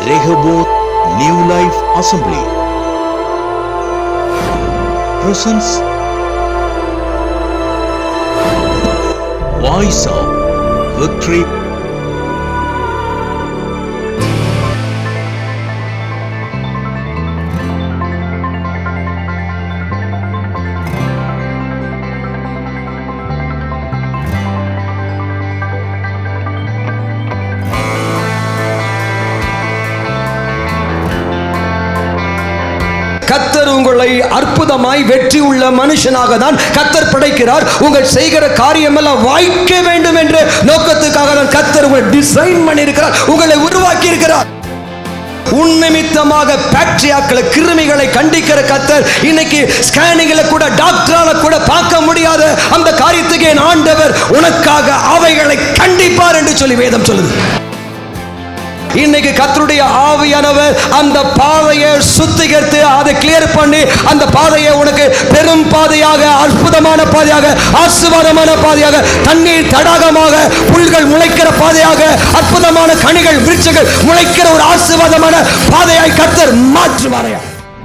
Rehoboth New Life Assembly presents Voice of Victory கத்தர் உங்களை அற்புதமாய் வெற்றி உள்ள மனுஷனாக தான் கத்தர் படைக்கிறார் உங்கள் செய்கிற காரியமெல்லாம் வாய்க்க வேண்டும் என்ற நோக்கத்துக்காக தான் கத்தர் உங்களை டிசைன் பண்ணியிருக்கிறார் உங்களை உருவாக்கி இருக்கிறார் உன்னிமித்தமாக பாக்டீரியாக்களை கிருமிகளை கண்டிக்கிற கத்தர் இன்னைக்கு ஸ்கேனிங்ல கூட டாக்டரால கூட பார்க்க முடியாத அந்த காரியத்துக்கு என் ஆண்டவர் உனக்காக அவைகளை கண்டிப்பார் என்று சொல்லி வேதம் சொல்லுது இன்னைக்கு கத்தருடைய ஆவியானவர் அந்த பாதையை சுத்திகரித்து அதை கிளியர் பண்ணி அந்த பாதையை உனக்கு பெரும் பாதையாக அற்புதமான பாதையாக ஆசீர்வாதமான பாதையாக தண்ணீர் தடாகமாக புல்கள் முளைக்கிற பாதையாக அற்புதமான கனிகள் விருட்சங்கள் முளைக்கிற ஒரு ஆசீர்வாதமான பாதையாய் கத்தர் மாற்றுவாரையா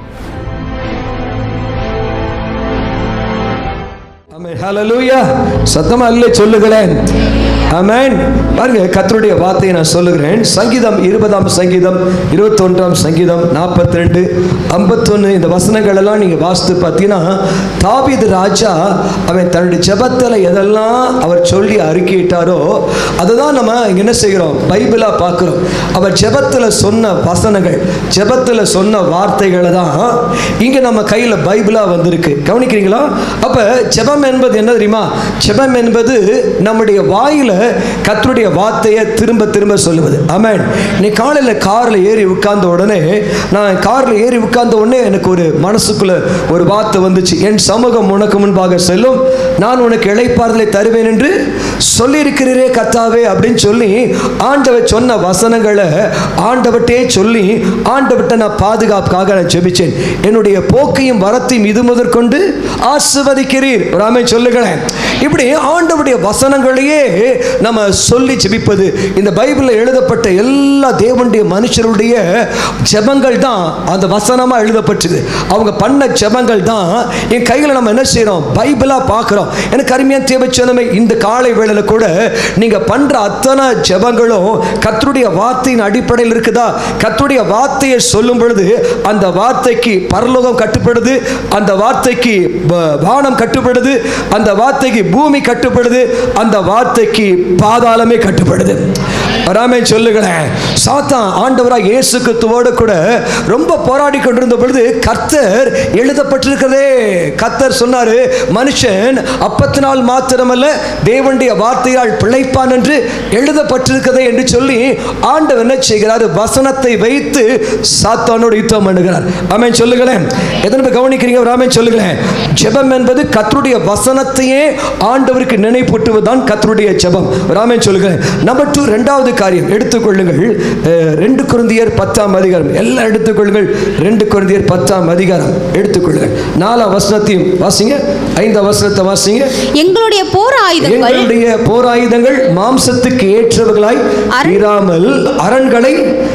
ஆமென் ஹalleluya சத்தமா இல்லை சொல்லுங்களேன் ஆமென் பாருங்க கர்த்தருடைய வார்த்தையை நான் சொல்லுகிறேன் சங்கீதம் இருபதாம் சங்கீதம் இருபத்தொன்றாம் சங்கீதம் நாற்பத்தி ரெண்டு ஐம்பத்தொன்று இந்த வசனங்கள் எல்லாம் நீங்க வாசித்து பார்த்தீங்கன்னா தாவீது ராஜா அவன் தன்னுடைய ஜெபத்தில் எதெல்லாம் அவர் சொல்லி அறிக்கையிட்டாரோ அதுதான் நம்ம இங்க என்ன செய்கிறோம் பைபிளா பார்க்கிறோம் அவர் ஜெபத்தில் சொன்ன வசனங்கள் ஜெபத்தில் சொன்ன வார்த்தைகளை தான் இங்க நம்ம கையில் பைபிளா வந்திருக்கு கவனிக்கிறீங்களா அப்ப ஜெபம் என்பது என்ன தெரியுமா ஜெபம் என்பது நம்முடைய வாயில கர்த்தருடைய வார்த்தையை திரும்ப திரும்ப சொல்லுவது ஆமென் நீ காலையில் காரில் ஏறி உட்கார்ந்த உடனே நான் காரில் ஏறி உட்கார்ந்த உடனே எனக்கு ஒரு மனசுக்குள்ள ஒரு வார்த்தை வந்துச்சு என் சமூகம் உனக்கு முன்பாக செல்லும் நான் உனக்கு இளைப்பாறுதலை தருவேன் என்று சொல்லியிருக்கிறீரே கத்தாவே அப்படின்னு சொல்லி ஆண்டவர் சொன்ன வசனங்களை ஆண்டவட்டே சொல்லி ஆண்டவட்ட நான் பாதுகாப்புக்காக நான் ஜெபிச்சேன் என்னுடைய போக்கையும் வரத்தையும் இது முதற்கொண்டு ஆசிர்வதிக்கிறீர் ராமே சொல்லுங்களேன் இப்படி ஆண்டவருடைய வசனங்களையே நம்ம சொல்லி ஜெபிப்பது இந்த பைபிளில் எழுதப்பட்ட எல்லா தேவனுடைய மனுஷருடைய ஜெபங்கள் தான் அந்த வசனமாக எழுதப்பட்டது அவங்க பண்ண ஜெபங்கள் தான் என் கையில் நம்ம என்ன செய்கிறோம் பைபிளாக பார்க்குறோம் எனக்கு அருமையான தேவைச்சனமே இந்த காலை வேளையில் கூட நீங்கள் பண்ணுற அத்தனை ஜெபங்களும் கர்த்தருடைய வார்த்தையின் அடிப்படையில் இருக்குதா கர்த்தருடைய வார்த்தையை சொல்லும் பொழுது அந்த வார்த்தைக்கு பரலோகம் கட்டுப்படுது அந்த வார்த்தைக்கு வ- வானம் கட்டுப்படுது அந்த வார்த்தைக்கு பூமி கட்டுப்படுது அந்த வார்த்தைக்கு பாதாளமே கட்டுப்படுது வராமே சொல்லுங்களேன் சாத்தான் ஆண்டவராக இயேசு கிறிஸ்துவோடு கூட ரொம்ப போராடி கொண்டிருந்த பொழுது கர்த்தர் எழுதப்பட்டிருக்கிறதே கர்த்தர் சொன்னாரு மனுஷன் அப்பத்தினால் மாத்திரமல்ல தேவனுடைய வார்த்தையால் பிழைப்பான் என்று எழுதப்பட்டிருக்கிறதே என்று சொல்லி ஆண்டவர் என்ன செய்கிறார் வசனத்தை வைத்து சாத்தானோடு யுத்தம் பண்ணுகிறார் ஆமென் சொல்லுங்களேன் எதனை கவனிக்கிறீங்க ராமன் சொல்லுங்களேன் ஜெபம் என்பது கர்த்தருடைய வசனத்தையே ஆண்டவருக்கு நினைப்பூட்டுவதுதான் கர்த்தருடைய ஜெபம் ராமன் சொல்லுகிறேன் நம்பர் டூ ரெண்டாவது காரியம் எடுத்துக்கொள்ளுங்கள் அஹ், ரெண்டு குருந்தியர் பத்தாம் அதிகாரம் எல்லாம் எடுத்துக்கொள்ளுங்கள் ரெண்டு குருந்தியர் பத்தாம் அதிகாரம் எடுத்துக்கொள்ளுங்கள் நாலாம் வசனத்தையும் வாசிங்க ஐந்தாம் வசனத்தை வாசிங்க எங்களுடைய போர் ஆயுதங்கள் எங்களுடைய போராயுதங்கள் மாம்சத்துக்கு ஏற்றவர்களாய் அரண்- இராமல் அரண்களை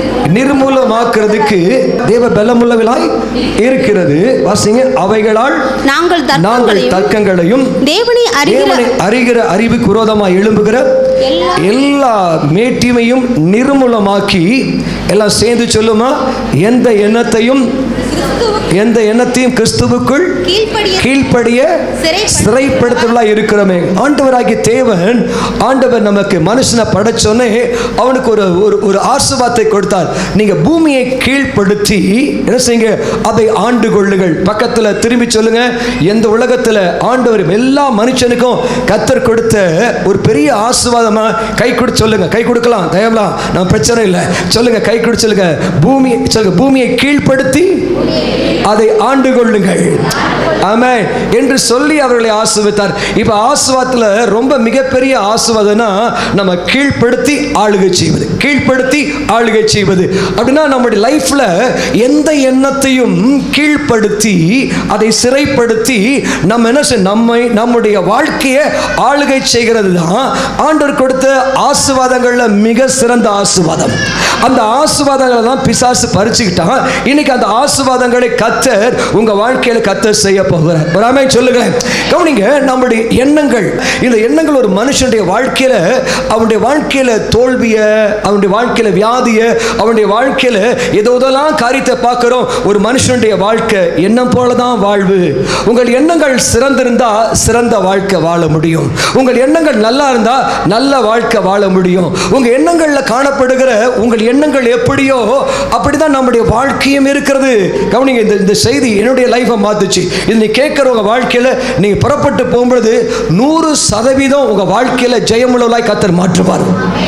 நிர்மூலமாக்குறதுக்கு தேவ பலமுள்ளவர்களாய் இருக்கிறது வாசிங்க அவைகளால் நாங்கள் நாங்கள் தர்க்கங்களையும் தர்க்கங்களையும் தேவனை அறிகிற தேவனை அறிகிற அறிவுக்கு விரோதமாக எழும்புகிற எல்லா- எல்லா மேட்டிமையும் நிர்மூலமாக்கி எல்லாம் சேர்ந்து சொல்லுமா எந்த எண்ணத்தையும் கிறிஸ்துவுக்கு எந்த எண்ணத்தையும் கிறிஸ்துவுக்குள் கீழ்ப்படிய கீழ்ப்படிய சிறைப்படுத்த- சிறைப்படுத்தலா இருக்கிறோமே ஆண்டவராகிய தேவன் ஆண்டவர் நமக்கு மனுஷனை படைச்சோன்னே அவனுக்கு ஒரு ஒரு ஒரு ஆசுவாத்தை கொடுத்தார் நீங்க பூமியை கீழ்ப்படுத்தி என்ன செய்யுங்க அதை ஆண்டு கொள்ளுங்கள் பக்கத்துல திரும்பி சொல்லுங்க எந்த உலகத்துல ஆண்டவர் எல்லா மனுஷனுக்கும் கத்தர் கொடுத்த ஒரு பெரிய ஆசுவாதமா கை கொடு சொல்லுங்க கை கொடுக்கலாம் தயவலாம் நம்ம பிரச்சனை இல்லை சொல்லுங்க கை கொடு சொல்லுங்க பூமி சொல்லுங்க பூமியை கீழ்ப்படுத்தி அதை ஆண்டு கொள்ளுங்கள் ஆமென் என்று சொல்லி அவர்களை ஆசிர்வதித்தார் இப்ப ஆசுவாத்துல ரொம்ப மிகப்பெரிய ஆசுவாதம்னா நம்ம கீழ்ப்படுத்தி ஆளுகை செய்வது கீழ்ப்படுத்தி ஆளுகை செய்வது அப்படின்னா நம்முடைய லைஃப்ல எந்த எண்ணத்தையும் கீழ்ப்படுத்தி அதை சிறைப்படுத்தி நம்ம என்ன செய்ய- நம்மை நம்முடைய வாழ்க்கையை ஆளுகை செய்கிறது தான் ஆண்டவர் கொடுத்த ஆசுவாதங்கள்ல மிக சிறந்த ஆசுவாதம் அந்த ஆசுவாதங்களை தான் பிசாசு பறிச்சுக்கிட்டான் இன்னைக்கு அந்த ஆசுவாதங்களை கத்தர் உங்க வாழ்க்கையில கத்தர் செய்ய போகிறார் வராமே சொல்லுங்களேன் கவனிங்க நம்முடைய எண்ணங்கள் இந்த எண்ணங்கள் ஒரு மனுஷனுடைய வாழ்க்கையில அவனுடைய வாழ்க்கையில தோல்விய அவனுடைய வாழ்க்கையில வியாதிய அவனுடைய வாழ்க்கையில ஏதோ இதெல்லாம் காரியத்தை பார்க்கிறோம் ஒரு மனுஷனுடைய வாழ்க்கை எண்ணம் போல தான் வாழ்வு உங்கள் எண்ணங்கள் சிறந்திருந்தா சிறந்த வாழ்க்கை வாழ முடியும் உங்கள் எண்ணங்கள் நல்லா இருந்தா நல்ல வாழ்க்கை வாழ முடியும் உங்க எண்ணங்கள்ல காணப்படுகிற உங்கள் எண்ணங்கள் எப்படியோ அப்படிதான் நம்முடைய வாழ்க்கையும் இருக்கிறது கவனிங்க இந்த இந்த செய்தி என்னுடைய லைஃபை மாத்துச்சு இது நீ கேட்குறவங்க வாழ்க்கையில நீங்க புறப்பட்டு போகும்பொழுது நூறு சதவீதம் உங்க வாழ்க்கையில ஜெயமுள்ளவளாய் கத்தர் மாற்றுவார்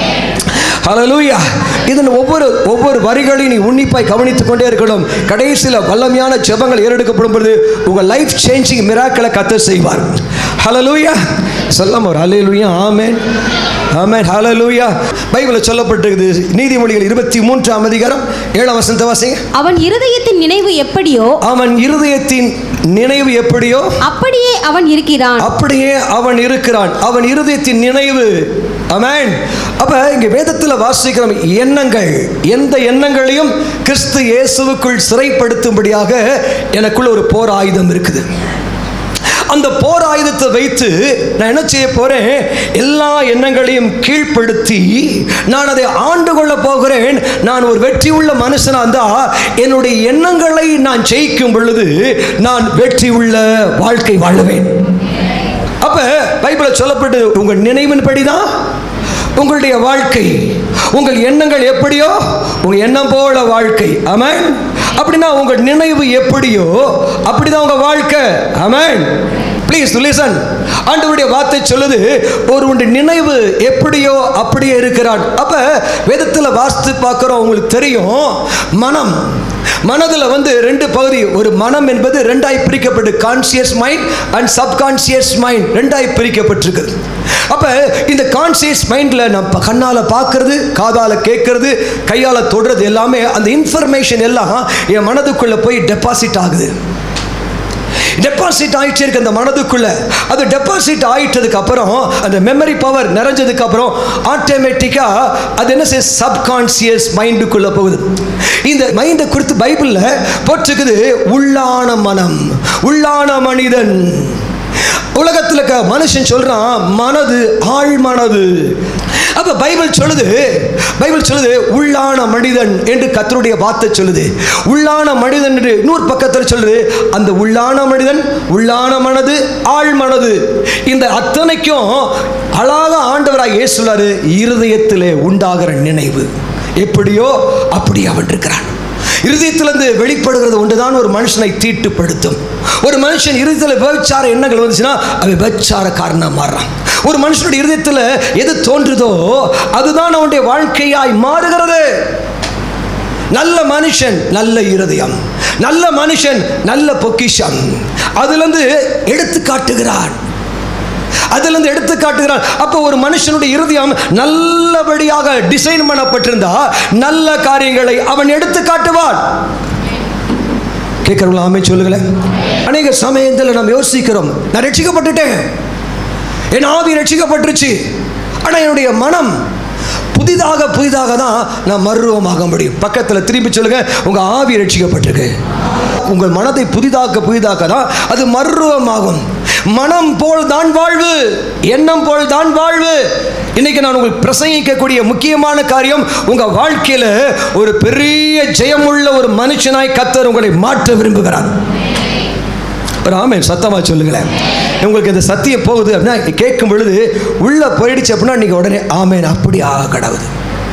ஹalleluya இதன் ஒவ்வொரு ஒவ்வொரு வரிகளையும் நீ உன்னிப்பாய் கவனித்துக் கொண்டே இருக்கணும் கடைசியில் வல்லமையான ஜெபங்கள் ஏறெடுக்கப்படும் பொழுது உங்கள் லைஃப் சேஞ்சிங் மிராக்களை கத்தர் செய்வார் ஹalleluya சொல்லாம ஒரு ஹalleluya ஆமென் ஆமென் ஹalleluya பைபிளில் சொல்லப்பட்டிருக்குது நீதிமொழிகள் இருபத்தி மூன்றாம் அதிகாரம் ஏழாம் வசனத்தை வாசிங்க அவன் இருதயத்தின் நினைவு எப்படியோ அவன் இருதயத்தின் நினைவு எப்படியோ அப்படியே அவன் இருக்கிறான் அப்படியே அவன் இருக்கிறான் அவன் இருதயத்தின் நினைவு ஆமென் அப்ப இங்க வேதத்தில் வாசிக்கிறோம் எண்ணங்கள் எந்த எண்ணங்களையும் கிறிஸ்து இயேசுவுக்குள் சிறைப்படுத்தும்படியாக எனக்குள்ள ஒரு போர் ஆயுதம் இருக்குது அந்த போர் ஆயுதத்தை வைத்து நான் என்ன செய்ய போறேன் எல்லா எண்ணங்களையும் கீழ்ப்படுத்தி நான் அதை ஆண்டு கொள்ள போகிறேன் நான் ஒரு வெற்றி உள்ள மனுஷனா இருந்தா என்னுடைய எண்ணங்களை நான் ஜெயிக்கும் பொழுது நான் வெற்றி உள்ள வாழ்க்கை வாழுவேன் அப்ப பைபிளில் சொல்லப்பட்டு உங்க நினைவின் படிதான் உங்களுடைய வாழ்க்கை உங்கள் எண்ணங்கள் எப்படியோ உங்க எண்ணம் போல வாழ்க்கை ஆமென் அப்படின்னா உங்க நினைவு எப்படியோ அப்படிதான் உங்க வாழ்க்கை ஆமென் ப்ளீஸ் லிசன் ஆண்டவருடைய வார்த்தை சொல்லுது ஒருவனுடைய நினைவு எப்படியோ அப்படியே இருக்கிறான் அப்ப வேதத்துல வாசித்து பார்க்கிறோம் உங்களுக்கு தெரியும் மனம் மனதில் வந்து ரெண்டு பகுதி ஒரு மனம் என்பது ரெண்டாய் பிரிக்கப்பட்டு conscious mind and subconscious mind ரெண்டாய் பிரிக்கப்பட்டிருக்குது அப்ப இந்த கான்சியஸ் மைண்ட்ல நம்ம கண்ணால பார்க்கிறது காதால கேட்கறது கையால தொடுறது எல்லாமே அந்த இன்ஃபர்மேஷன் எல்லாம் என் மனதுக்குள்ள போய் டெபாசிட் ஆகுது டெபாசிட் ஆயிட்டே இருக்கு அந்த மனதுக்குள்ள அது டெபாசிட் ஆயிட்டதுக்கு அப்புறம் அந்த மெமரி பவர் நிறைஞ்சதுக்கு அப்புறம் ஆட்டோமேட்டிக்கா அது என்ன செய்ய சப்கான்சியஸ் மைண்டுக்குள்ள போகுது இந்த மைண்டை குறித்து பைபிள்ல போட்டிருக்குது உள்ளான மனம் உள்ளான மனிதன் உலகத்தில் இருக்க மனுஷன் சொல்றான் மனது ஆழ் மனது அப்ப பைபிள் சொல்லுது பைபிள் சொல்லுது உள்ளான மனிதன் என்று கத்தருடைய வார்த்தை சொல்லுது உள்ளான மனிதன் என்று இன்னொரு பக்கத்தில் சொல்லுது அந்த உள்ளான மனிதன் உள்ளான மனது ஆழ் மனது இந்த அத்தனைக்கும் அழகாக ஆண்டவராக இயேசுலாரு இருதயத்திலே உண்டாகிற நினைவு எப்படியோ அப்படி அவன் இருக்கிறான் இருதயத்திலிருந்து வெளிப்படுகிறது ஒன்றுதான் ஒரு மனுஷனை தீட்டுப்படுத்தும் ஒரு மனுஷன் இருதயத்தில் விபச்சார எண்ணங்கள் வந்துச்சுன்னா அவன் விபச்சார காரணம் மாறுறான் ஒரு மனுஷனுடைய இருதயத்தில் எது தோன்றுதோ அதுதான் அவனுடைய வாழ்க்கையாய் மாறுகிறது நல்ல மனுஷன் நல்ல இருதயம் நல்ல மனுஷன் நல்ல பொக்கிஷம் அதிலிருந்து எடுத்து காட்டுகிறான் அதிலிருந்து எடுத்து காட்டுகிறான் அப்போ ஒரு மனுஷனுடைய இருதயம் நல்லபடியாக டிசைன் பண்ணப்பட்டிருந்தா நல்ல காரியங்களை அவன் எடுத்து காட்டுவான் கேட்கறவங்களா ஆமே சொல்லுங்களேன் அநேக சமயத்தில் நாம் யோசிக்கிறோம் நான் ரட்சிக்கப்பட்டுட்டேன் என் ஆவி ரட்சிக்கப்பட்டுருச்சு ஆனால் என்னுடைய மனம் புதிதாக புதிதாக தான் நான் மறுரூபமாக முடியும் பக்கத்தில் திரும்பி சொல்லுங்க உங்கள் ஆவி ரட்சிக்கப்பட்டிருக்கு உங்கள் மனதை புதிதாக்க புதிதாக்க தான் அது மறுரூபமாகும் மனம் போல் தான் வாழ்வு எண்ணம் போல் தான் வாழ்வு இன்னைக்கு நான் உங்களுக்கு பிரசங்கிக்கக்கூடிய முக்கியமான காரியம் உங்க வாழ்க்கையில ஒரு பெரிய ஜெயமுள்ள ஒரு மனுஷனாய் கத்தர் உங்களை மாற்ற விரும்புகிறார் ஒரு ஆமேன் சத்தமா சொல்லுங்களேன் உங்களுக்கு இந்த சத்தியம் போகுது அப்படின்னா கேட்கும் பொழுது உள்ள போயிடுச்சு அப்படின்னா நீங்க உடனே ஆமேன் அப்படி ஆக கடவுது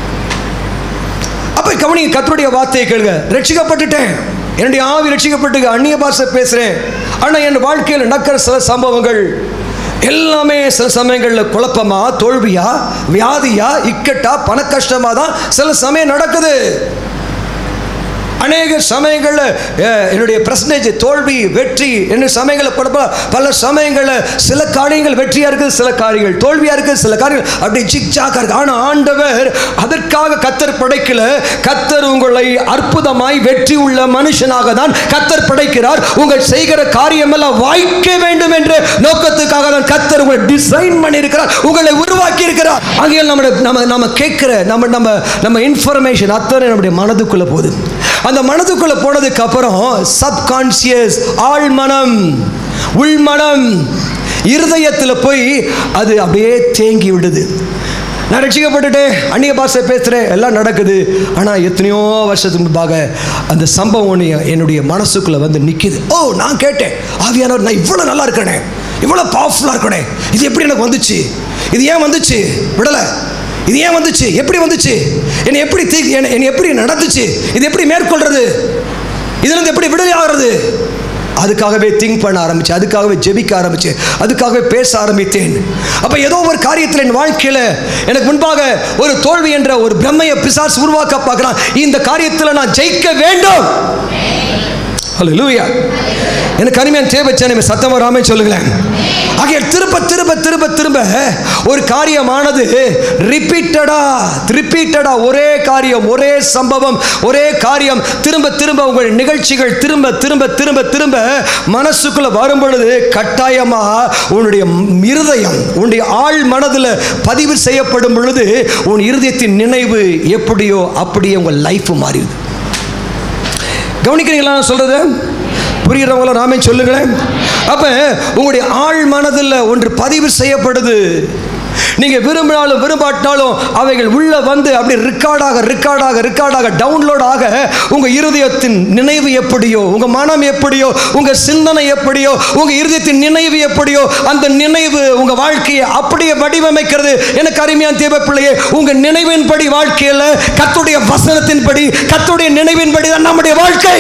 அப்ப கவனிங்க கத்தருடைய வார்த்தையை கேளுங்க ரட்சிக்கப்பட்டுட்டேன் என்னுடைய ஆவி ரட்சிக்கப்பட்டு அந்நிய பாஷை பேசுறேன் ஆனா என் வாழ்க்கையில் நடக்கிற சில சம்பவங்கள் எல்லாமே சில சமயங்களில் குழப்பமா தோல்வியா வியாதியா இக்கட்டா பண கஷ்டமா தான் சில சமயம் நடக்குது அநேக சமயங்களில் அஹ், என்னுடைய பிரசனேஜ் தோல்வி வெற்றி என்ன சமயங்களில் பட பல சமயங்களில் சில காரியங்கள் வெற்றியாக இருக்குது சில காரியங்கள் தோல்வியாக இருக்குது சில காரியங்கள் அப்படி ஜிக் ஜாக்கா இருக்கு ஆனால் ஆண்டவர் அதற்காக கத்தர் படைக்கல கத்தர் உங்களை அற்புதமாய் வெற்றி உள்ள மனுஷனாக தான் கத்தர் படைக்கிறார் உங்கள் செய்கிற காரியமெல்லாம் வாய்க்க வேண்டும் என்ற நோக்கத்துக்காக தான் கத்தர் உங்களை டிசைன் பண்ணியிருக்கிறார் உங்களை உருவாக்கி இருக்கிறார் ஆகையால் நம்ம நம்ம நம்ம கேட்கிற நம்ம நம்ம நம்ம இன்ஃபர்மேஷன் அத்தனை நம்முடைய மனதுக்குள்ள போகுது அந்த மனதுக்குள்ள போனதுக்கு அப்புறம் சப்கான்சியஸ் ஆழ்மனம் உள்மனம் இருதயத்தில் போய் அது அப்படியே தேங்கி விடுது நான் ரட்சிக்கப்பட்டுட்டேன் அந்நிய பாஷை பேசுகிறேன் எல்லாம் நடக்குது ஆனால் எத்தனையோ வருஷத்துக்கு முன்பாக அந்த சம்பவம் ஒன்று என்னுடைய மனசுக்குள்ளே வந்து நிற்கிது ஓ நான் கேட்டேன் ஆவியானவர் நான் இவ்வளோ நல்லா இருக்கனே இவ்வளோ பவர்ஃபுல்லாக இருக்கனே இது எப்படி எனக்கு வந்துச்சு இது ஏன் வந்துச்சு விடலை இது ஏன் வந்துச்சு எப்படி வந்துச்சு என்னை எப்படி தீ என்னை என்னை எப்படி நடந்துச்சு இது எப்படி மேற்கொள்றது இதுலேருந்து எப்படி விடுதலை ஆகிறது அதுக்காகவே திங்க் பண்ண ஆரம்பிச்சேன் அதுக்காகவே ஜெபிக்க ஆரம்பிச்சேன் அதுக்காகவே பேச ஆரம்பித்தேன் அப்ப ஏதோ ஒரு காரியத்தில் என் வாழ்க்கையில எனக்கு முன்பாக ஒரு தோல்வி என்ற ஒரு பிரம்மையை பிசாசு உருவாக்க பார்க்கிறான் இந்த காரியத்தில் நான் ஜெயிக்க வேண்டும் ஹalleluya எனக்கு அருமையான தேவச்சனை சத்தம் வராமல் சொல்லுங்களேன் ஆகிய திரும்ப திரும்ப திரும்ப திரும்ப ஒரு காரியமானது ரிப்பீட்டடா ரிப்பீட்டடா ஒரே காரியம் ஒரே சம்பவம் ஒரே காரியம் திரும்ப திரும்ப உங்கள் நிகழ்ச்சிகள் திரும்ப திரும்ப திரும்ப திரும்ப மனசுக்குள்ள வரும் பொழுது கட்டாயமா உன்னுடைய இருதயம் உன்னுடைய ஆழ் மனதில் பதிவு செய்யப்படும் பொழுது உன் இருதயத்தின் நினைவு எப்படியோ அப்படியே உங்கள் லைஃப் மாறிடுது கவனிக்கிறீங்களா நான் சொல்றது புரிகிறவங்கள நாமே சொல்லுங்களேன் அப்ப உங்களுடைய ஆழ் மனதில் ஒன்று பதிவு செய்யப்படுது நீங்க விரும்பினாலும் விரும்பாட்டினாலும் அவைகள் உள்ள வந்து அப்படி ரெக்கார்டாக ரெக்கார்டாக ரெக்கார்டாக டவுன்லோட் ஆக உங்க இருதயத்தின் நினைவு எப்படியோ உங்க மனம் எப்படியோ உங்க சிந்தனை எப்படியோ உங்க இருதயத்தின் நினைவு எப்படியோ அந்த நினைவு உங்க வாழ்க்கையை அப்படியே வடிவமைக்கிறது எனக்கு அருமையான தேவ பிள்ளையே உங்க நினைவின்படி வாழ்க்கையில் கத்துடைய வசனத்தின்படி கத்துடைய நினைவின்படி தான் நம்முடைய வாழ்க்கை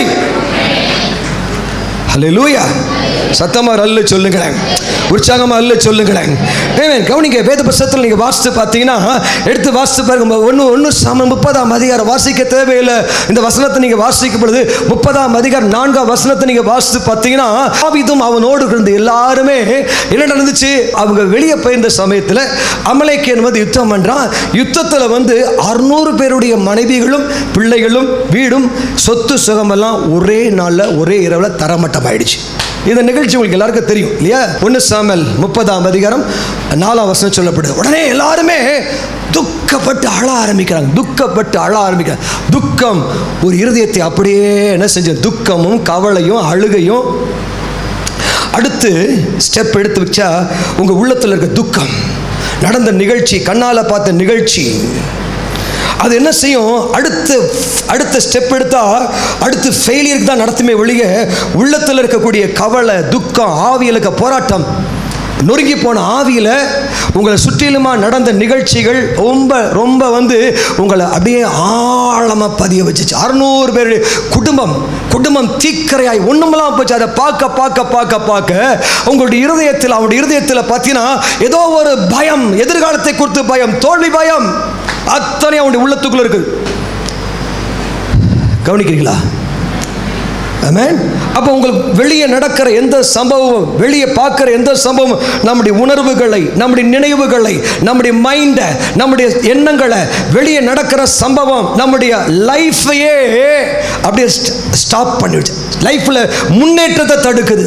ஹalleluya சத்தமா அல்ல சொல்லுங்களேன் உற்சாகமா அல்ல சொல்லுங்களேன் ஏன் கவனிங்க வேத புஸ்தகத்தில் நீங்கள் வாசித்து பார்த்தீங்கன்னா எடுத்து வாசித்து பாருங்க ஒன்று ஒன்று சம முப்பதாம் அதிகாரம் வாசிக்க தேவையில்லை இந்த வசனத்தை நீங்கள் வாசிக்கும் பொழுது முப்பதாம் அதிகாரம் நான்காம் வசனத்தை நீங்கள் வாசித்து பார்த்தீங்கன்னா ஆவிதும் அவனோடு இருந்த எல்லாருமே என்ன நடந்துச்சு அவங்க வெளியே போயிருந்த சமயத்தில் அமலேக்கேன் வந்து யுத்தம் பண்ணுறான் யுத்தத்தில் வந்து அறுநூறு பேருடைய மனைவிகளும் பிள்ளைகளும் வீடும் சொத்து சுகமெல்லாம் ஒரே நாளில் ஒரே இரவில் தரமட்டம் ஆயிடுச்சு இந்த நிகழ்ச்சி உங்களுக்கு எல்லாருக்கும் தெரியும் இல்லையா ஒன்று சாமல் முப்பதாம் அதிகாரம் நாலாம் வசனம் சொல்லப்படுது உடனே எல்லாருமே துக்கப்பட்டு அழ ஆரம்பிக்கிறாங்க துக்கப்பட்டு அழ ஆரம்பிக்கிறாங்க துக்கம் ஒரு இருதயத்தை அப்படியே என்ன செஞ்ச துக்கமும் கவலையும் அழுகையும் அடுத்து ஸ்டெப் எடுத்து வச்சா உங்கள் உள்ளத்தில் இருக்க துக்கம் நடந்த நிகழ்ச்சி கண்ணால் பார்த்த நிகழ்ச்சி அது என்ன செய்யும் அடுத்து அடுத்த ஸ்டெப் எடுத்தா அடுத்து ஃபெயிலியருக்கு தான் நடத்துமே ஒழிய உள்ளத்தில் இருக்கக்கூடிய கவலை துக்கம் ஆவியில் இருக்க போராட்டம் நொறுங்கி போன ஆவியில் உங்களை சுற்றிலுமா நடந்த நிகழ்ச்சிகள் ரொம்ப ரொம்ப வந்து உங்களை அப்படியே ஆழமாக பதிய வச்சுச்சு அறுநூறு பேர் குடும்பம் குடும்பம் தீக்கரையாய் ஒன்றுமெல்லாம் போச்சு அதை பார்க்க பார்க்க பார்க்க பார்க்க உங்களுடைய இருதயத்தில் அவனுடைய இருதயத்தில் பார்த்தீங்கன்னா ஏதோ ஒரு பயம் எதிர்காலத்தை குறித்து பயம் தோல்வி பயம் அத்தனை அவனுடைய உள்ளத்துக்குள்ள இருக்கு கவனிக்கிறீங்களா ஆமென் அப்போ உங்களுக்கு வெளியே நடக்கிற எந்த சம்பவமும் வெளியே பார்க்குற எந்த சம்பவமும் நம்முடைய உணர்வுகளை நம்முடைய நினைவுகளை நம்முடைய மைண்டை நம்முடைய எண்ணங்களை வெளியே நடக்கிற சம்பவம் நம்முடைய லைஃப்பையே அப்படியே ஸ்டாப் பண்ணிடுச்சு லைஃப்பில் முன்னேற்றத்தை தடுக்குது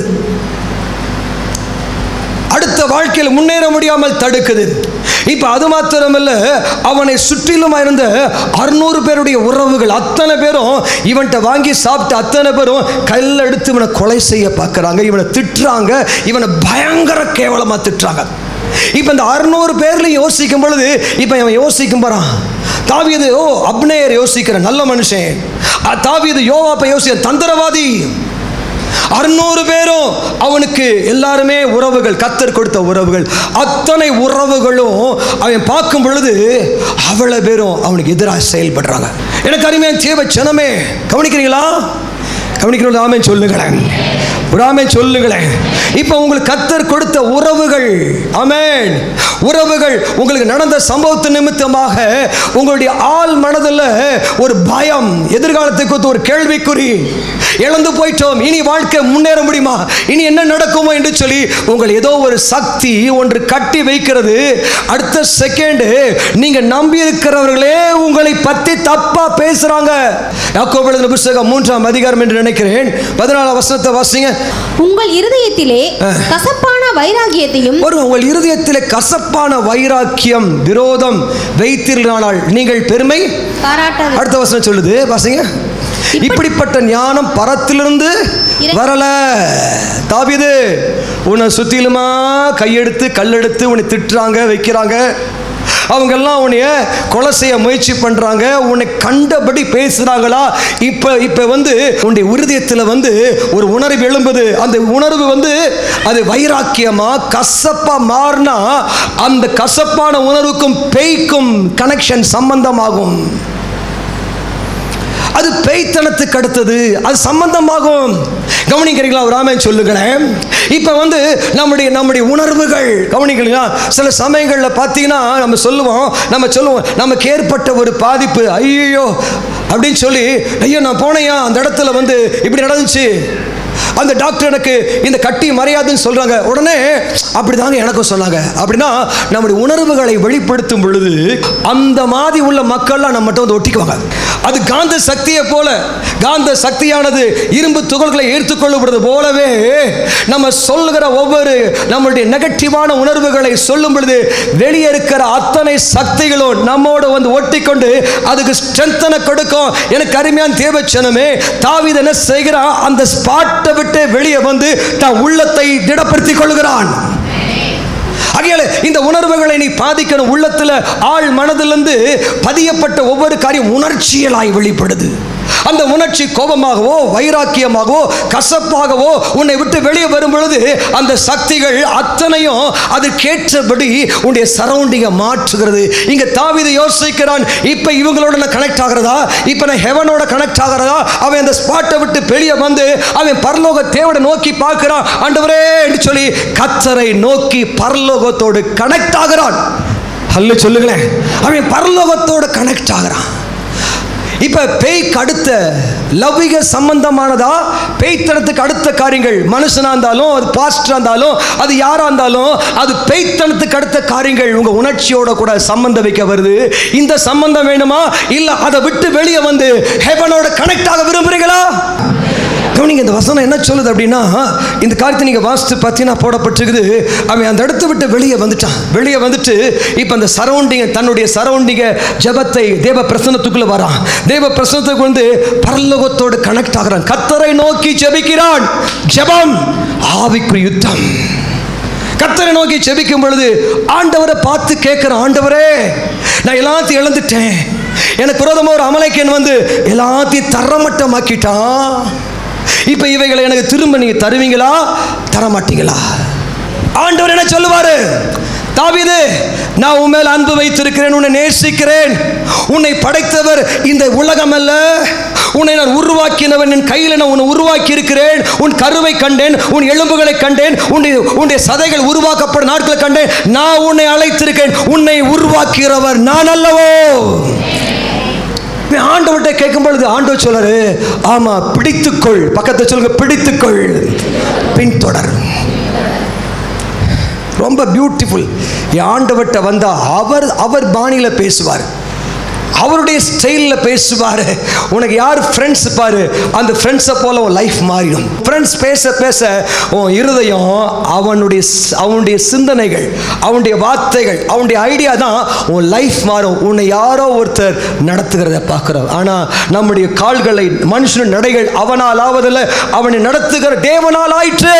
அடுத்த வாழ்க்கையில் முன்னேற முடியாமல் தடுக்குது இப்போ அது மாத்திரமல்ல அவனை சுற்றிலும் இருந்த அறுநூறு பேருடைய உறவுகள் அத்தனை பேரும் இவன்கிட்ட வாங்கி சாப்பிட்டு அத்தனை பேரும் கல்ல எடுத்து இவனை கொலை செய்ய பார்க்குறாங்க இவனை திட்டுறாங்க இவனை பயங்கர கேவலமாக திட்டுறாங்க இப்போ இந்த அறுநூறு பேர்லையும் யோசிக்கும் பொழுது இப்போ இவன் யோசிக்கும் போகிறான் தாவியது ஓ அப்னேயர் யோசிக்கிற நல்ல மனுஷன் அ, தாவீது யோவாப்பை யோசிக்கிற தந்திரவாதி அறுநூறு பேரும் அவனுக்கு எல்லாருமே உறவுகள் கத்தர் கொடுத்த உறவுகள் அத்தனை உறவுகளும் அவன் பார்க்கும் பொழுது அவ்வளவு பேரும் அவனுக்கு எதிராக செயல்படுறாங்க எனக்கு அருமையான தேவ ஜனமே கவனிக்கிறீங்களா கவனிக்கிறோம் ஆமே சொல்லுங்களேன் ஒரு ஆமென் சொல்லுங்களேன் இப்போ உங்களுக்கு கத்தர் கொடுத்த உறவுகள் ஆமென் உறவுகள் உங்களுக்கு நடந்த சம்பவத்து நிமித்தமாக உங்களுடைய ஆள் மனதில் ஒரு பயம் எதிர்காலத்தை குறித்து ஒரு கேள்விக்குறி இழந்து போயிட்டோம் இனி வாழ்க்கை முன்னேற முடியுமா இனி என்ன நடக்குமோ என்று சொல்லி உங்கள் ஏதோ ஒரு சக்தி ஒன்று கட்டி வைக்கிறது அடுத்த செகண்ட் நீங்க நம்பி இருக்கிறவர்களே உங்களை பத்தி தப்பா பேசுறாங்க யாக்கோபு எழுதின புஸ்தகம் மூன்றாம் அதிகாரம் என்று நினைக்கிறேன் பதினாலாம் வசனத்தை வாசிங்க உங்கள் இருதயத்திலே கசப்பான வைராகியத்தையும் ஒரு உங்கள் இருதயத்திலே கசப்பான வைராக்கியம் விரோதம் வைத்திருந்தால் நீங்கள் பெருமை பாராட்டாது அடுத்த வசனம் சொல்லுது வாசிங்க இப்படிப்பட்ட ஞானம் பரத்திலிருந்து வரல தாவிது உன்னை சுத்திலுமா கையெடுத்து கல்லெடுத்து உன்னை திட்டுறாங்க வைக்கிறாங்க அவங்கெல்லாம் உன்னைய கொலை செய்ய முயற்சி பண்றாங்க உன்னை கண்டபடி பேசுறாங்களா இப்ப இப்ப வந்து உன்னுடைய உருதியத்தில் வந்து ஒரு உணர்வு எழும்புது அந்த உணர்வு வந்து அது வைராக்கியமா கசப்பா மாறினா அந்த கசப்பான உணர்வுக்கும் பேய்க்கும் கனெக்ஷன் சம்பந்தமாகும் அது பேய்த்தனத்துக்கு அடுத்தது அது சம்பந்தமாகும் கவனிக்கிறீங்களா ஒரு ஆமே சொல்லுங்களேன் இப்போ வந்து நம்முடைய நம்முடைய உணர்வுகள் கவனிக்கிறீங்களா சில சமயங்களில் பார்த்தீங்கன்னா நம்ம சொல்லுவோம் நம்ம சொல்லுவோம் நமக்கு ஏற்பட்ட ஒரு பாதிப்பு ஐயோ அப்படின்னு சொல்லி ஐயோ நான் போனேயா அந்த இடத்துல வந்து இப்படி நடந்துச்சு அந்த டாக்டர் எனக்கு இந்த கட்டி மறையாதுன்னு சொல்றாங்க உடனே அப்படிதாங்க எனக்கும் சொன்னாங்க அப்படின்னா நம்முடைய உணர்வுகளை வெளிப்படுத்தும் பொழுது அந்த மாதிரி உள்ள மக்கள்லாம் நம்மகிட்ட வந்து ஒட்டிக்குவாங்க அது காந்த சக்தியை போல காந்த சக்தியானது இரும்பு துகள்களை ஏற்றுக்கொள்ளப்படுறது போலவே நம்ம சொல்லுகிற ஒவ்வொரு நம்மளுடைய நெகட்டிவான உணர்வுகளை சொல்லும் பொழுது வெளியே இருக்கிற அத்தனை சக்திகளும் நம்மோட வந்து ஒட்டிக்கொண்டு அதுக்கு ஸ்ட்ரென்த்தனை கொடுக்கும் எனக்கு அருமையான தேவச்சனமே தாவீது என்ன செய்கிறான் அந்த ஸ்பாட்டை விட்டு வெளியே வந்து தன் உள்ளத்தை திடப்படுத்திக் கொள்கிறான் ஆகையால இந்த உணர்வுகளை நீ பாதிக்கணும் உள்ளத்துல ஆள் மனதிலிருந்து பதியப்பட்ட ஒவ்வொரு காரியம் உணர்ச்சியலாய் வெளிப்படுது அந்த உணர்ச்சி கோபமாகவோ வைராக்கியமாகவோ கசப்பாகவோ உன்னை விட்டு வெளியே வரும் பொழுது அந்த சக்திகள் அத்தனையும் அதுக்கேற்றபடி உன்னுடைய சரௌண்டிங்கை மாற்றுகிறது இங்க தாவித யோசிக்கிறான் இப்ப இவங்களோட நான் கனெக்ட் ஆகிறதா இப்ப நான் ஹெவனோட கனெக்ட் ஆகிறதா அவன் அந்த ஸ்பாட்டை விட்டு வெளியே வந்து அவன் பரலோக தேவனை நோக்கி பார்க்கிறான் ஆண்டவரே என்று சொல்லி கத்தரை நோக்கி பரலோகத்தோடு கனெக்ட் ஆகிறான் அல்ல சொல்லுங்களேன் அவன் பரலோகத்தோடு கனெக்ட் ஆகிறான் இப்ப பேய்க்கு அடுத்த லௌகிக சம்பந்தமானதா பேய்த்தனத்துக்கு அடுத்த காரியங்கள் மனுஷனா இருந்தாலும் அது பாஸ்டரா இருந்தாலும் அது யாரா இருந்தாலும் அது பேய்த்தனத்துக்கு அடுத்த காரியங்கள் உங்க உணர்ச்சியோட கூட சம்பந்தம் வைக்க வருது இந்த சம்பந்தம் வேணுமா இல்ல அதை விட்டு வெளியே வந்து ஹெவனோட கனெக்ட் ஆக விரும்புறீங்களா கவனிங்க இந்த வசனம் என்ன சொல்லுது அப்படின்னா இந்த காரியத்தை நீங்கள் வாசித்து பார்த்தீங்கன்னா போடப்பட்டிருக்குது அவன் அந்த இடத்த விட்டு வெளியே வந்துட்டான் வெளியே வந்துட்டு இப்போ அந்த சரௌண்டிங்கை தன்னுடைய சரௌண்டிங்கை ஜெபத்தை தேவ பிரசனத்துக்குள்ளே வரான் தேவ பிரசனத்துக்கு வந்து பரலோகத்தோடு கனெக்ட் ஆகிறான் கத்தரை நோக்கி ஜெபிக்கிறான் ஜெபம் ஆவிக்குரிய யுத்தம் கத்தரை நோக்கி ஜெபிக்கும் பொழுது ஆண்டவரை பார்த்து கேட்கிற ஆண்டவரே நான் எல்லாத்தையும் இழந்துட்டேன் எனக்கு விரோதமாக ஒரு அமலைக்கன் வந்து எல்லாத்தையும் தரமட்டமாக்கிட்டான் இப்போ இவைகளை எனக்கு திரும்ப நீங்க தருவீங்களா தர மாட்டீங்களா ஆண்டவர் என்ன சொல்லுவாரு தாவீது நான் உன் மேல் அன்பு வைத்திருக்கிறேன் உன்னை நேசிக்கிறேன் உன்னை படைத்தவர் இந்த உலகம் அல்ல உன்னை நான் உருவாக்கினவன் என் கையில் நான் உன்னை உருவாக்கி இருக்கிறேன் உன் கருவை கண்டேன் உன் எலும்புகளை கண்டேன் உன்னுடைய உன்னுடைய சதைகள் உருவாக்கப்படும் நாட்களை கண்டேன் நான் உன்னை அழைத்திருக்கேன் உன்னை உருவாக்குகிறவர் நான் அல்லவோ ஆண்டவர்கிட்ட கேட்கும் பொழுது ஆண்டவர் சொல்றாரு ஆமா பிடித்துக்கொள் பக்கத்தை சொல்லுங்க பிடித்துக்கொள் பின்தொடர் ரொம்ப பியூட்டிஃபுல் ஆண்டவர்கிட்ட வந்தா அவர் அவர் பாணியில் பேசுவார் அவருடைய ஸ்டைலில் பேசுவார் உனக்கு யார் ஃப்ரெண்ட்ஸ் பாரு அந்த ஃப்ரெண்ட்ஸை போல உன் லைஃப் மாறிடும் ஃப்ரெண்ட்ஸ் பேச பேச உன் இருதயம் அவனுடைய ஸ்- அவனுடைய சிந்தனைகள் அவனுடைய வார்த்தைகள் அவனுடைய ஐடியா தான் உன் லைஃப் மாறும் உன்னை யாரோ ஒருத்தர் நடத்துகிறத பார்க்குறோம் ஆனால் நம்முடைய கால்களை மனுஷன் நடைகள் அவனால் ஆவதில்லை அவனை நடத்துகிற தேவனால் ஆயிற்று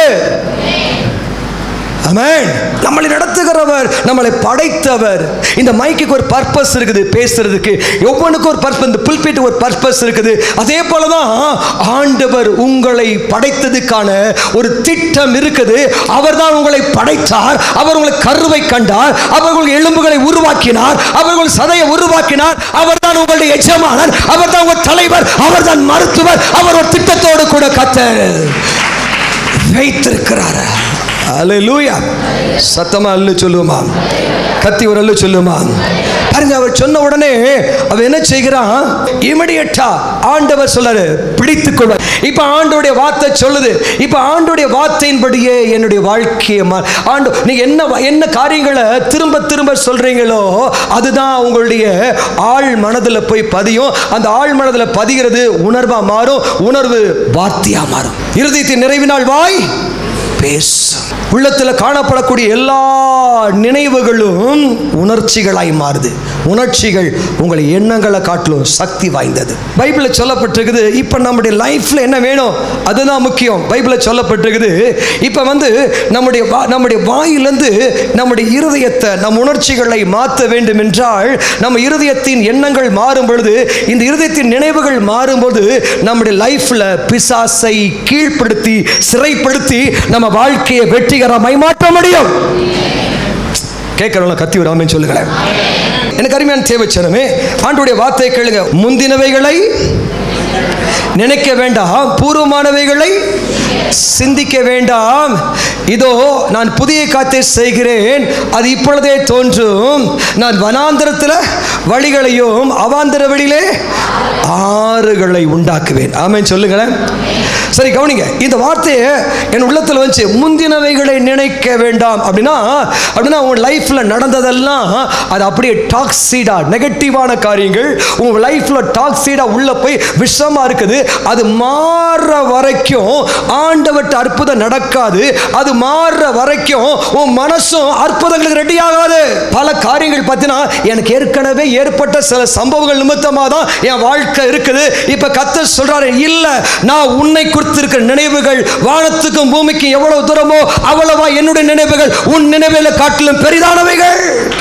ஆமென் நம்மளை நடத்துகிறவர் நம்மளை படைத்தவர் இந்த மைக்குக்கு ஒரு பர்பஸ் இருக்குது பேசுறதுக்கு ஒவ்வொன்றுக்கும் ஒரு பர்பஸ் இந்த புல்பீட்டுக்கு ஒரு பர்பஸ் இருக்குது அதே போல தான் ஆண்டவர் உங்களை படைத்ததுக்கான ஒரு திட்டம் இருக்குது அவர் தான் உங்களை படைத்தார் அவர் உங்களை கருவை கண்டார் அவர் உங்கள் எலும்புகளை உருவாக்கினார் அவர் உங்கள் சதையை உருவாக்கினார் அவர் தான் உங்களுடைய எஜமானர் அவர் தான் உங்கள் தலைவர் அவர் தான் மருத்துவர் அவர் ஒரு திட்டத்தோடு கூட கத்தர் வைத்திருக்கிறார் அல்லேலூயா சத்தமா அல்ல சொல்லுமா கத்தி ஒரு அல்ல சொல்லுமா பாருங்க அவர் சொன்ன உடனே அவன் என்ன செய்கிறான் இமிடியட்டா ஆண்டவர் சொல்றாரு பிடித்துக் கொள்வார் இப்ப ஆண்டோடைய வார்த்தை சொல்லுது இப்ப ஆண்டோடைய வார்த்தையின்படியே என்னுடைய வாழ்க்கையை மா- ஆண்டு நீங்க என்ன வ- என்ன காரியங்களை திரும்ப திரும்ப சொல்றீங்களோ அதுதான் உங்களுடைய ஆழ் மனதில் போய் பதியும் அந்த ஆழ் மனதில் பதிகிறது உணர்வா மாறும் உணர்வு வார்த்தையா மாறும் இருதயத்தின் நிறைவினால் வாய் பேசும் உள்ளத்தில் காணப்படக்கூடிய எல்லா நினைவுகளும் உணர்ச்சிகளாய் மாறுது உணர்ச்சிகள் உங்களை எண்ணங்களை காட்டிலும் சக்தி வாய்ந்தது பைபிளில் சொல்லப்பட்டிருக்குது இப்போ நம்முடைய லைஃப்ல என்ன வேணும் அதுதான் முக்கியம் பைபிளில் சொல்லப்பட்டிருக்குது இப்போ வந்து நம்முடைய வா- நம்முடைய வாயிலிருந்து நம்முடைய இருதயத்தை நம் உணர்ச்சிகளை மாற்ற வேண்டும் என்றால் நம்ம இருதயத்தின் எண்ணங்கள் மாறும் பொழுது இந்த இருதயத்தின் நினைவுகள் மாறும்போது நம்முடைய லைஃப்ல பிசாசை கீழ்ப்படுத்தி சிறைப்படுத்தி நம்ம வாழ்க்கையை வெற்றிகரமாய் மாற்ற முடியும் கேட்கறவங்க கத்தி விடாமன்னு சொல்லுங்களேன் எனக்கு அருமையான தேவைச்சனமே ஆண்டுடைய வார்த்தை கேளுங்க முந்தினவைகளை நினைக்க வேண்டாம் பூர்வமானவைகளை சிந்திக்க வேண்டாம் இதோ நான் புதிய காத்தை செய்கிறேன் அது இப்பொழுதே தோன்றும் நான் வனாந்திரத்தில் வழிகளையும் அவாந்திர வழியிலே ஆறுகளை உண்டாக்குவேன் ஆமென் சொல்லுங்களேன் சரி கவனிங்க இந்த வார்த்தையை என் உள்ளத்தில் வந்துச்சு முந்தினவைகளை நினைக்க வேண்டாம் அப்படின்னா அப்படின்னா உங்க லைஃப்ல நடந்ததெல்லாம் அது அப்படியே டாக்ஸீடா நெகட்டிவான காரியங்கள் உங்க லைஃப்ல டாக்ஸீடா உள்ள போய் விஷமா இருக்குது அது மாறுற வரைக்கும் ஆண்டவர்ட்ட அற்புதம் நடக்காது அது மாறுற வரைக்கும் உன் மனசும் அற்புதங்களுக்கு ரெடி ஆகாது பல காரியங்கள் பார்த்தீங்கன்னா எனக்கு ஏற்கனவே ஏற்பட்ட சில சம்பவங்கள் நிமித்தமாக தான் என் வாழ்க்கை இருக்குது இப்ப கத்தர் சொல்றாரு இல்ல நான் உன்னை குறித்திருக்கிற நினைவுகள் வானத்துக்கும் பூமிக்கும் எவ்வளவு தூரமோ அவ்வளவா என்னுடைய நினைவுகள் உன் நினைவுகளை காட்டிலும் பெரிதானவைகள்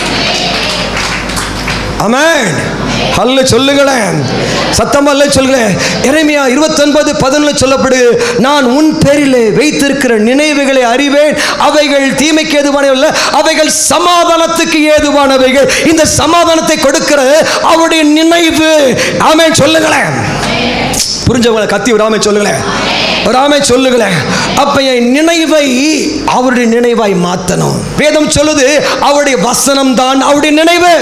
அமேன் அல்ல சொல்லுங்களேன் சத்தம் அல்ல சொல்லுங்களேன் எரேமியா இருபத்தொன்பது பதினொன்று சொல்லப்படு நான் உன் பேரிலே வைத்திருக்கிற நினைவுகளை அறிவேன் அவைகள் தீமைக்கு ஏதுவானவை அவைகள் சமாதானத்துக்கு ஏதுவானவைகள் இந்த சமாதானத்தை கொடுக்கிற அவருடைய நினைவு ஆமென் சொல்லுங்களேன் புரிஞ்சவங்களை கத்தி விடாம சொல்லுங்களேன் விடாம சொல்லுங்களேன் அப்ப என் நினைவை அவருடைய நினைவாய் மாத்தணும் வேதம் சொல்லுது அவருடைய வசனம் தான் அவருடைய நினைவு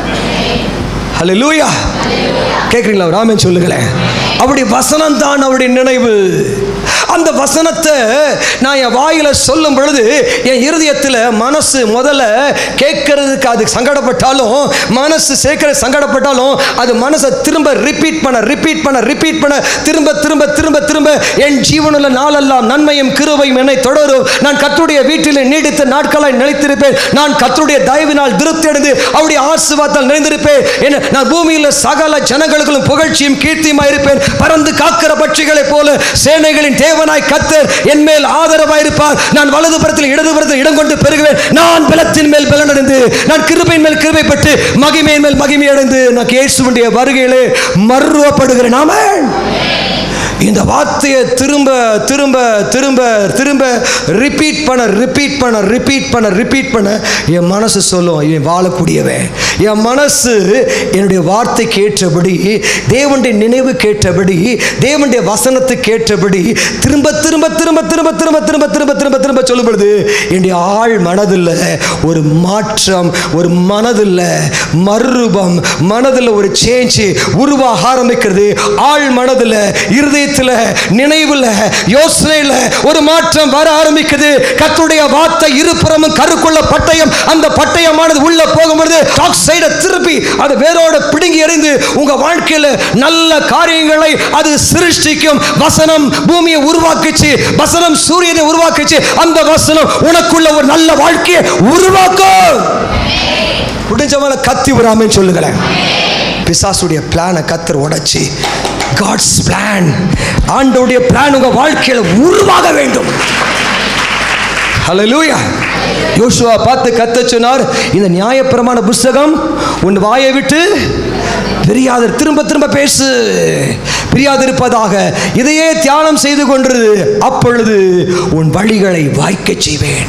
ஹalleluya கேக்குறீங்களா ராமன் சொல்லுங்களேன் அவருடைய வசனம் தான் அவருடைய நினைவு அந்த வசனத்தை நான் என் வாயில சொல்லும் பொழுது என் இருதயத்தில் மனசு முதல்ல கேட்கறதுக்கு அது சங்கடப்பட்டாலும் மனசு சேர்க்கிற சங்கடப்பட்டாலும் அது மனசை திரும்ப ரிப்பீட் பண்ண ரிப்பீட் பண்ண ரிப்பீட் பண்ண திரும்ப திரும்ப திரும்ப திரும்ப என் ஜீவனுள்ள நாளெல்லாம் நன்மையும் கிருபையும் என்னை தொடரும் நான் கத்துடைய வீட்டில் நீடித்த நாட்களாய் நிலைத்திருப்பேன் நான் கத்துடைய தயவினால் திருப்தி அடைந்து அவருடைய ஆசீர்வாதத்தால் நிறைந்திருப்பேன் என்ன நான் பூமியில் சகல ஜனங்களுக்கும் புகழ்ச்சியும் கீர்த்தியுமாய் இருப்பேன் பறந்து காக்கிற பட்சிகளைப் போல சேனைகளின் தேவனாய் கத்தர் என் மேல் ஆதரவாய் இருப்பார் நான் வலது புறத்தில் இடது புறத்தில் இடம் கொண்டு பெருகுவேன் நான் பலத்தின் மேல் பலனடைந்து நான் கிருபையின் மேல் கிருபை பெற்று மகிமையின் மேல் மகிமை அடைந்து நான் இயேசுவுடைய வருகையிலே மருவப்படுகிறேன் ஆமென் இந்த வார்த்தையை திரும்ப திரும்ப திரும்ப திரும்ப ரிப்பீட் பண்ண ரிப்பீட் பண்ண ரிப்பீட் பண்ண ரிப்பீட் பண்ண என் மனசு சொல்லும் இவன் வாழக்கூடியவன் என் மனசு என்னுடைய வார்த்தைக்கு ஏற்றபடி தேவனுடைய நினைவு கேட்டபடி தேவனுடைய வசனத்துக்கு ஏற்றபடி திரும்ப திரும்ப திரும்ப திரும்ப திரும்ப திரும்ப திரும்ப திரும்ப திரும்ப சொல்லும் பொழுது என்னுடைய ஆழ் மனதில் ஒரு மாற்றம் ஒரு மனதில் மறுரூபம் மனதில் ஒரு சேஞ்சு உருவாக ஆரம்பிக்கிறது ஆழ் மனதில் இருதயத்தில் நினைவில் யோசனையில் ஒரு மாற்றம் வர ஆரம்பிக்குது கத்துடைய வார்த்தை இருபுறமும் கருக்குள்ள பட்டயம் அந்த பட்டயமானது உள்ள போகும்பொழுது டாக் சைடை திருப்பி அது வேரோட பிடுங்கி எறிந்து உங்க வாழ்க்கையில நல்ல காரியங்களை அது சிருஷ்டிக்கும் வசனம் பூமியை உருவாக்குச்சு வசனம் சூரியனை உருவாக்குச்சு அந்த வசனம் உனக்குள்ள ஒரு நல்ல வாழ்க்கையை உருவாக்கும் முடிஞ்சவன கத்தி விடாமன்னு சொல்லுங்களேன் பிசாசுடைய பிளானை கத்தர் உடைச்சி காட்ஸ் பிளான் ஆண்டோடைய பிளான் உங்க வாழ்க்கையில உருவாக வேண்டும் ஹalleluya யோசுவா பார்த்து கத்த சொன்னார் இந்த நியாயப்பிரமாண புஸ்தகம் உன் வாயை விட்டு பிரியாத திரும்ப திரும்ப பேசு பிரியாதிருப்பதாக இதையே தியானம் செய்து கொண்டிரு அப்பொழுது உன் வழிகளை வாய்க்கச் செய்வேன்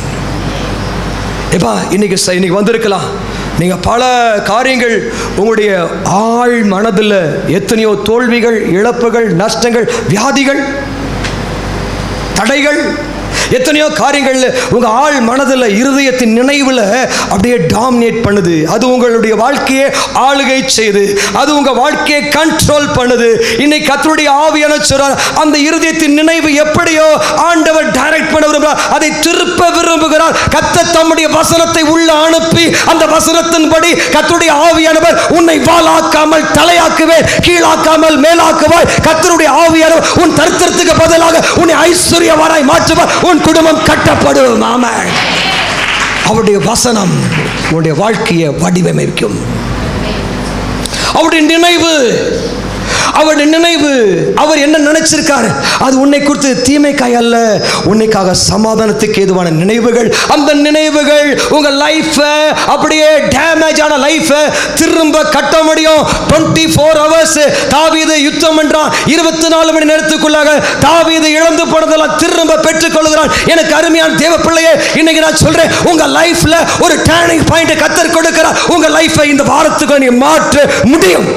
ஏப்பா இன்னைக்கு ச- இன்னைக்கு வந்திருக்கலாம் நீங்கள் பல காரியங்கள் உங்களுடைய ஆழ் மனதில் எத்தனையோ தோல்விகள் இழப்புகள் நஷ்டங்கள் வியாதிகள் தடைகள் எத்தனையோ காரியங்கள் உங்க ஆள் மனதில் இருதயத்தின் நினைவுல அப்படியே டாமினேட் பண்ணுது அது உங்களுடைய வாழ்க்கையை ஆளுகை செய்து அது உங்க வாழ்க்கையை கண்ட்ரோல் பண்ணுது இன்னைக்கு கத்தருடைய ஆவியான சொல்றார் அந்த இருதயத்தின் நினைவு எப்படியோ ஆண்டவர் டைரக்ட் பண்ண விரும்புகிறார் அதை திருப்ப விரும்புகிறார் கத்த தம்முடைய வசனத்தை உள்ள அனுப்பி அந்த வசனத்தின்படி கத்தருடைய ஆவியானவர் உன்னை வாளாக்காமல் தலையாக்குவேன் கீழாக்காமல் மேலாக்குவாய் கத்தருடைய ஆவியானவர் உன் தரித்திரத்துக்கு பதிலாக உன்னை ஐஸ்வர்யவராய் மாற்றுவார் உன் குடும்பம் கட்டப்படும் ஆமாம் அவருடைய வசனம் உன்னுடைய வாழ்க்கையை வடிவமைக்கும் அவருடைய நினைவு அவருடைய நினைவு அவர் என்ன நினைச்சிருக்காரு அது உன்னை குறித்து தீமைக்காய் அல்ல உன்னைக்காக சமாதானத்துக்கு ஏதுவான நினைவுகள் அந்த நினைவுகள் உங்க லைஃப் அப்படியே டேமேஜ் ஆன லைஃப் திரும்ப கட்ட முடியும் டுவெண்ட்டி ஃபோர் ஹவர்ஸ் தாவீது யுத்தம் என்றான் இருபத்தி நாலு மணி நேரத்துக்குள்ளாக தாவீது இழந்து போனதெல்லாம் திரும்ப பெற்றுக்கொள்கிறான் எனக்கு அருமையான தேவ பிள்ளையே இன்னைக்கு நான் சொல்றேன் உங்க லைஃப்ல ஒரு டேர்னிங் பாயிண்ட் கத்தர் கொடுக்கிறார் உங்க லைஃபை இந்த வாரத்துக்கு நீ மாற்ற முடியும்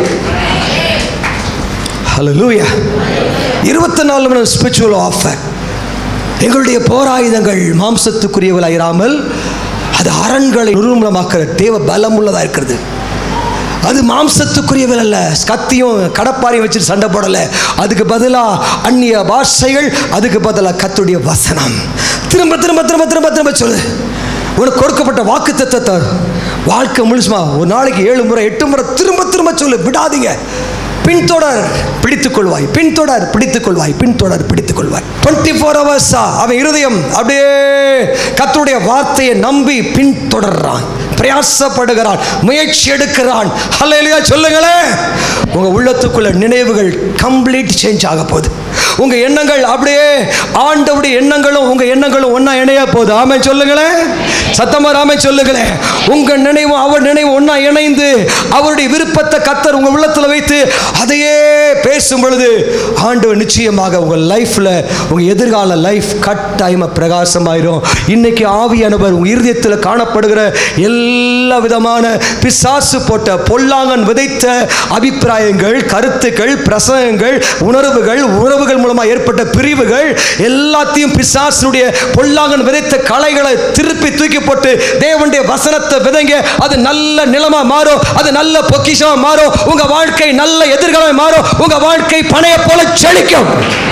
ஹalleluya இருபத்தி நாலு மணி ஸ்பிரிச்சுவல் ஆஃபர் எங்களுடைய போராயுதங்கள் மாம்சத்துக்குரியவர்களாக இராமல் அது அரண்களை நிர்மூலமாக்குற தேவ பலம் உள்ளதாக இருக்கிறது அது மாம்சத்துக்குரியவள் அல்ல கத்தியும் கடப்பாரையும் வச்சுட்டு சண்டை போடலை அதுக்கு பதிலாக அந்நிய பாஷைகள் அதுக்கு பதிலாக கத்துடைய வசனம் திரும்ப திரும்ப திரும்ப திரும்ப திரும்ப சொல்லு உனக்கு கொடுக்கப்பட்ட வாக்கு தத்தத்தை வாழ்க்கை முழுசுமா ஒரு நாளைக்கு ஏழு முறை எட்டு முறை திரும்ப திரும்ப சொல்லு விடாதீங்க பின்தொடர் பிடித்துக் கொள்வாய் பின்தொடர் பிடித்துக் கொள்வாய் பின்தொடர் பிடித்துக் கொள்வாய் டுவெண்ட்டி ஃபோர் ஹவர்ஸா அவன் இருதயம் அப்படியே கத்தருடைய வார்த்தையை நம்பி பின்தொடர்றான் பிரயாசப்படுகிறான் முயற்சி எடுக்கிறான் ஹல்லேலூயா சொல்லுங்களேன் உங்க உள்ளத்துக்குள்ள நினைவுகள் கம்ப்ளீட் சேஞ்ச் ஆக போகுது உங்க எண்ணங்கள் அப்படியே ஆண்டவுடைய எண்ணங்களும் உங்க எண்ணங்களும் ஒண்ணா இணைய போகுது ஆமே சொல்லுங்களேன் சத்தமா ராமே சொல்லுங்களேன் உங்க நினைவும் அவர் நினைவும் ஒண்ணா இணைந்து அவருடைய விருப்பத்தை கத்தர் உங்க உள்ளத்துல வைத்து அதையே பேசும் பொழுது ஆண்டவர் நிச்சயமாக உங்க லைஃப்ல உங்க எதிர்கால லைஃப் கட்டாயமா பிரகாசமாயிரும் இன்னைக்கு ஆவியானவர் உங்க இருதயத்தில் காணப்படுகிற எல்லா விதமான பிசாசு போட்ட பொல்லாங்கன் விதைத்த அபிப்பிராயங்கள் கருத்துக்கள் பிரசங்கங்கள் உணர்வுகள் உறவுகள் மூலமா ஏற்பட்ட பிரிவுகள் எல்லாத்தையும் பிசாசனுடைய பொல்லாங்கன் விதைத்த களைகளை திருப்பி தூக்கி போட்டு தேவனுடைய வசனத்தை விதைங்க அது நல்ல நிலமா மாறும் அது நல்ல பொக்கிஷமா மாறும் உங்க வாழ்க்கை நல்ல எதிர்காலம் மாறும் உங்க வாழ்க்கை பனைய போல செழிக்கும்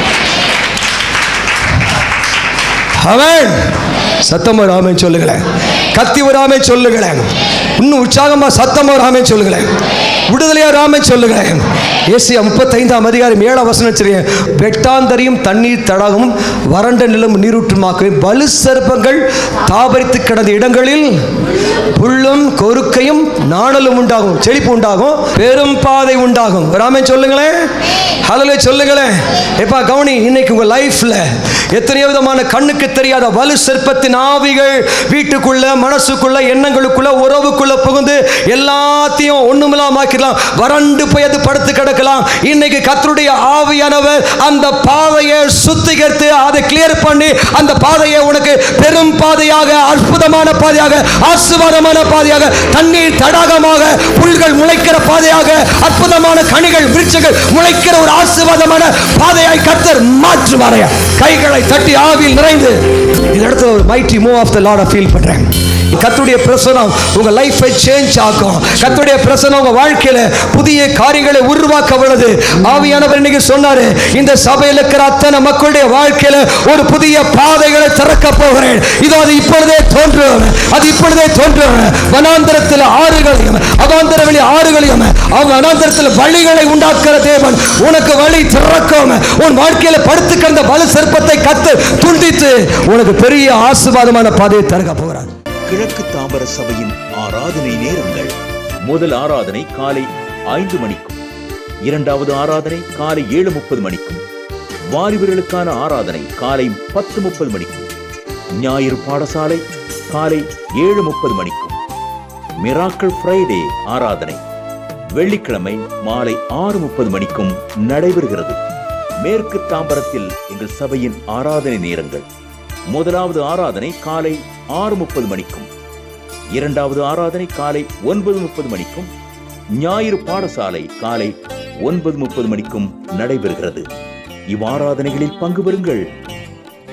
அவன் சத்தம் வராமே சொல்லுங்களேன் கத்தி வராமே சொல்லுங்களேன் இன்னும் உற்சாகமா சத்தம் வராமே சொல்லுங்களேன் விடுதலையா ராமே சொல்லுங்களேன் ஏசியா முப்பத்தைந்தாம் அதிகாரம் ஏழாம் வசனம் சொல்லுங்க வெட்டாந்தரியும் தண்ணீர் தடாகமும் வறண்ட நிலம் நீரூற்றுமாக்கும் வலு சர்ப்பங்கள் தாபரித்து கிடந்த இடங்களில் புல்லும் கொருக்கையும் நாணலும் உண்டாகும் செழிப்பு உண்டாகும் பெரும் பாதை உண்டாகும் ராமே சொல்லுங்களேன் ஹலோ சொல்லுங்களேன் எப்பா கவனி இன்னைக்கு உங்க லைஃப்ல எத்தனையோ விதமான கண்ணுக்கு தெரியாத வலு சிற்பத்தின் ஆவிகள் வீட்டுக்குள்ள மனசுக்குள்ள எண்ணங்களுக்குள்ள உறவுக்குள்ள புகுந்து எல்லாத்தையும் ஒண்ணுமில்லாம ஆக்கிடலாம் வறண்டு போய் அது படுத்து கிடக்கலாம் இன்னைக்கு கத்தருடைய ஆவியானவர் அந்த பாதையை சுத்திகரித்து அதை கிளியர் பண்ணி அந்த பாதையை உனக்கு பெரும் பாதையாக அற்புதமான பாதையாக ஆசீர்வாதமான பாதையாக தண்ணீர் தடாகமாக புல்கள் முளைக்கிற பாதையாக அற்புதமான கனிகள் விருட்சங்கள் முளைக்கிற ஒரு ஆசீர்வாதமான பாதையாய் கத்தர் மாற்றுவாரையா கைகளை தட்டி ஆவியில் நிறைந்து இந்த இடத்துல ஒரு mighty move of the lord feel பண்றேன் கத்துடைய பிரசனம் உங்க லைஃபை சேஞ்ச் ஆக்கும் கத்துடைய பிரசனம் உங்க வாழ்க்கையில புதிய காரியங்களை உருவாக்க உள்ளது ஆவியானவர் இன்னைக்கு சொன்னாரு இந்த சபையில் இருக்கிற அத்தனை மக்களுடைய வாழ்க்கையில ஒரு புதிய பாதைகளை திறக்க போகிறேன் இதோ அது இப்பொழுதே தோன்றும் அது இப்பொழுதே தோன்றும் வனாந்தரத்தில் ஆறுகளையும் அவாந்தர வெளி ஆறுகளையும் அவன் வனாந்தரத்தில் வழிகளை உண்டாக்குற தேவன் உனக்கு வழி திறக்கும் உன் வாழ்க்கையில படுத்து கிடந்த வலு சிற்பத்தை கத்து துண்டித்து உனக்கு பெரிய ஆசீர்வாதமான பாதையை திறக்க போகிறார் கிழக்கு தாம்பர சபையின் ஆராதனை நேரங்கள் முதல் ஆராதனை காலை ஐந்து மணிக்கும் இரண்டாவது ஆராதனை காலை ஏழு முப்பது மணிக்கும் வாலிபர்களுக்கான ஆராதனை காலை பத்து முப்பது மணிக்கும் ஞாயிறு பாடசாலை காலை ஏழு முப்பது மணிக்கும் மிராக்கிள் ஃப்ரைடே ஆராதனை வெள்ளிக்கிழமை மாலை ஆறு முப்பது மணிக்கும் நடைபெறுகிறது மேற்கு தாம்பரத்தில் எங்கள் சபையின் ஆராதனை நேரங்கள் முதலாவது ஆராதனை காலை ஆறு முப்பது மணிக்கும் இரண்டாவது ஆராதனை காலை ஒன்பது முப்பது மணிக்கும் ஞாயிறு பாடசாலை காலை ஒன்பது முப்பது மணிக்கும் நடைபெறுகிறது இவ்வாராதனைகளில் பங்கு பெறுங்கள்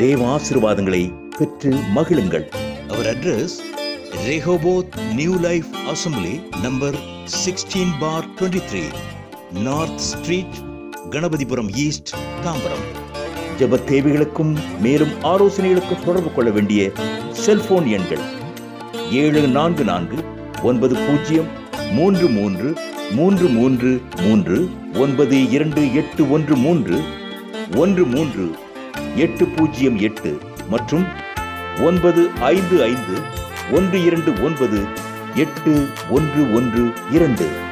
தேவ ஆசீர்வாதங்களை பெற்று மகிழுங்கள் Our address Rehoboth New Life Assembly number 16 bar 23 North Street Ganapathipuram East Tambaram ஜெப தேவைகளுக்கும் மேலும் ஆலோசனைகளுக்கும் தொடர்பு கொள்ள வேண்டிய செல்போன் எண்கள் ஏழு நான்கு நான்கு ஒன்பது பூஜ்ஜியம் மூன்று மூன்று மூன்று மூன்று மூன்று ஒன்பது இரண்டு எட்டு ஒன்று மூன்று ஒன்று மூன்று எட்டு பூஜ்ஜியம் எட்டு மற்றும் ஒன்பது ஐந்து ஐந்து ஒன்று இரண்டு ஒன்பது எட்டு ஒன்று ஒன்று இரண்டு